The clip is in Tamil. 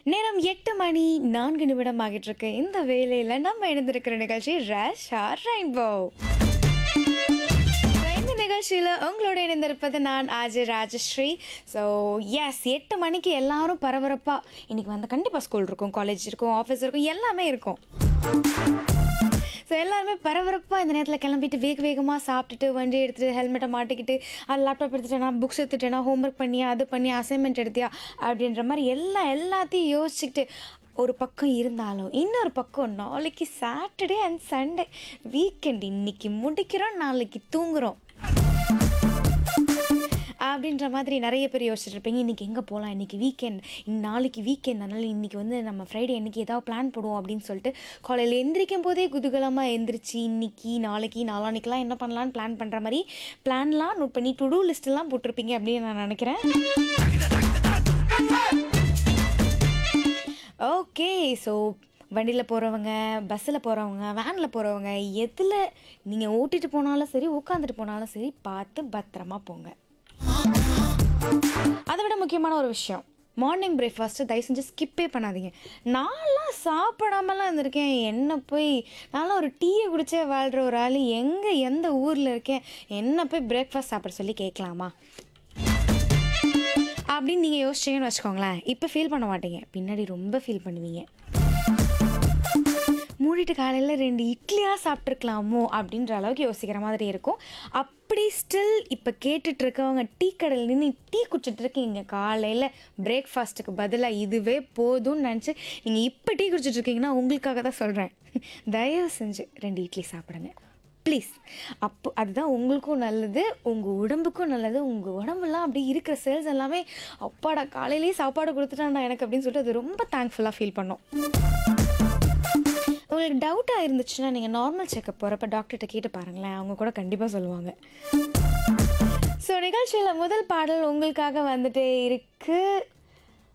நேரம் எட்டு மணி நான்கு நிமிடம் ஆகிட்டு இருக்கு இந்த வேலையில் நம்ம இணைந்திருக்கிற நிகழ்ச்சி ரஷா ரெயின்போ இந்த நிகழ்ச்சியில் உங்களோட இணைந்திருப்பது நான் ஆஜி ராஜஸ்ரீ ஸோ எஸ் எட்டு மணிக்கு எல்லாரும் பரபரப்பாக இன்னைக்கு வந்து கண்டிப்பாக ஸ்கூல் இருக்கும் காலேஜ் இருக்கும் ஆஃபீஸ் இருக்கும் எல்லாமே இருக்கும் ஸோ எல்லாருமே பரபரப்பாக இந்த நேரத்தில் கிளம்பிட்டு வேக வேகமாக சாப்பிட்டுட்டு வண்டி எடுத்துகிட்டு ஹெல்மெட்டை மாட்டிக்கிட்டு அது லேப்டாப் எடுத்துட்டேனா புக்ஸ் எடுத்துட்டேனா ஹோம்ஒர்க் பண்ணியா அது பண்ணி அசைன்மெண்ட் எடுத்தியா அப்படின்ற மாதிரி எல்லாம் எல்லாத்தையும் யோசிச்சுக்கிட்டு ஒரு பக்கம் இருந்தாலும் இன்னொரு பக்கம் நாளைக்கு சாட்டர்டே அண்ட் சண்டே வீக்கெண்ட் இன்னைக்கு முடிக்கிறோம் நாளைக்கு தூங்குறோம் அப்படின்ற மாதிரி நிறைய பேர் யோசிச்சுட்டு இருப்பீங்க இன்றைக்கி எங்கே போகலாம் இன்றைக்கி வீக்கெண்ட் நாளைக்கு வீக்கெண்ட் அதனால் இன்றைக்கி வந்து நம்ம ஃப்ரைடே அன்றைக்கி ஏதாவது பிளான் போடுவோம் அப்படின்னு சொல்லிட்டு காலையில் எந்திரிக்கும் போதே குதூகலமாக எந்திரிச்சு இன்னைக்கு நாளைக்கு நாளான்னைக்கெலாம் என்ன பண்ணலான்னு பிளான் பண்ணுற மாதிரி பிளான்லாம் நோட் பண்ணி டு டூ லிஸ்ட்டெல்லாம் போட்டிருப்பீங்க அப்படின்னு நான் நினைக்கிறேன் ஓகே ஸோ வண்டியில் போகிறவங்க பஸ்ஸில் போகிறவங்க வேனில் போகிறவங்க எதில் நீங்கள் ஓட்டிட்டு போனாலும் சரி உட்காந்துட்டு போனாலும் சரி பார்த்து பத்திரமா போங்க அதை விட முக்கியமான ஒரு விஷயம் மார்னிங் பிரேக்ஃபாஸ்ட்டு தயவு செஞ்சு ஸ்கிப்பே பண்ணாதீங்க நான்லாம் சாப்பிடாமலாம் இருந்திருக்கேன் என்ன போய் நான்லாம் ஒரு டீயை குடிச்சே வாழ்கிற ஒரு ஆள் எங்கே எந்த ஊரில் இருக்கேன் என்ன போய் பிரேக்ஃபாஸ்ட் சாப்பிட சொல்லி கேட்கலாமா அப்படின்னு நீங்கள் யோசிச்சிங்கன்னு வச்சுக்கோங்களேன் இப்போ ஃபீல் பண்ண மாட்டீங்க பின்னாடி ரொம்ப ஃபீல் பண்ணுவீங்க மூடிட்டு காலையில் ரெண்டு இட்லியாக சாப்பிட்ருக்கலாமோ அப்படின்ற அளவுக்கு யோசிக்கிற மாதிரி இருக்கும் அப்படி ஸ்டில் இப்போ கேட்டுட்டு இருக்கவங்க டீ கடையில் நின்று டீ குடிச்சிட்டு இருக்கீங்க காலையில் பிரேக்ஃபாஸ்ட்டுக்கு பதிலாக இதுவே போதும்னு நினச்சி நீங்கள் இப்போ டீ குடிச்சிட்டு இருக்கீங்கன்னா உங்களுக்காக தான் சொல்கிறேன் தயவு செஞ்சு ரெண்டு இட்லி சாப்பிடுங்க ப்ளீஸ் அப்போ அதுதான் உங்களுக்கும் நல்லது உங்கள் உடம்புக்கும் நல்லது உங்கள் உடம்புலாம் அப்படியே இருக்கிற செல்ஸ் எல்லாமே அப்பாடா காலையிலேயே சாப்பாடு கொடுத்துட்டாண்டா எனக்கு அப்படின்னு சொல்லிட்டு அது ரொம்ப தேங்க்ஃபுல்லாக ஃபீல் பண்ணோம் உங்களுக்கு டவுட்டாக இருந்துச்சுன்னா நீங்கள் நார்மல் செக்கப் போகிறப்ப டாக்டர்கிட்ட கேட்டு பாருங்களேன் அவங்க கூட கண்டிப்பாக சொல்லுவாங்க ஸோ நிகழ்ச்சியில் முதல் பாடல் உங்களுக்காக வந்துட்டே இருக்கு